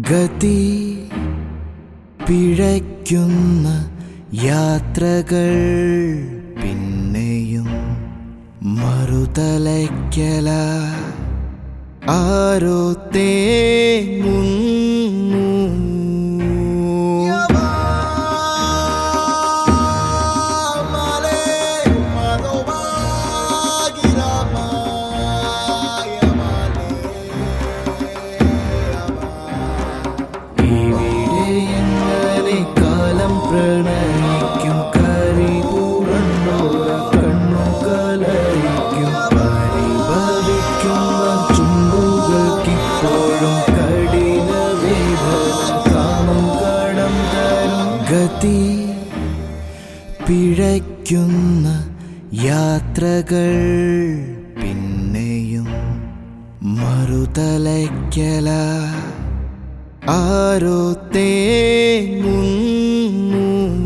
ഗതി പിഴയ്ക്കുന്ന യാത്രകൾ പിന്നെയും മറുതലയ്ക്കല ആരോ തേങ്ങുന്നു ഇവിടെ എങ്ങനെ കാലം പ്രണയിക്കും കരി പൂറന്നോര കണ്ണു കലയിക്കും പരിഭവിക്കുന്ന ചുണ്ടുകൾക്കിപ്പോഴും കഠിന വേദന കാമം കടം തരും ഗതി പിഴയ്ക്കുന്ന യാത്രകൾ പിന്നെയും മറുതലയ്ക്കല ആരോ തേങ്ങുന്നു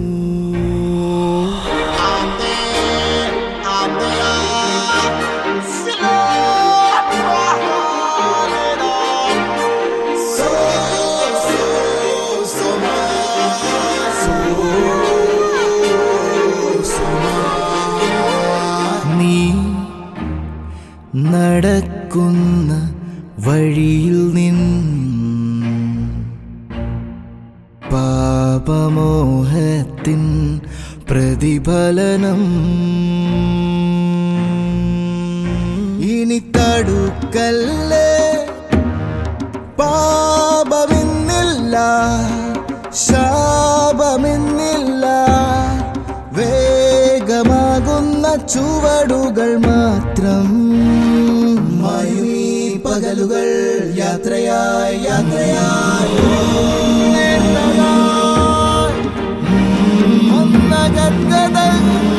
നീ നടക്കുന്ന വഴിയിൽ നിന്ന് പാപമോഹത്തിൻ പ്രതിഫലനം ഇനി തടുക്കല്ലേ പാപമെന്നില്ല ശാപമെന്നില്ല വേഗമാകുന്ന ചുവടുകൾ മാത്രം മയുമീ പകലുകൾ യാത്രയായി യാത്രയായി ഒന്നകത്തത്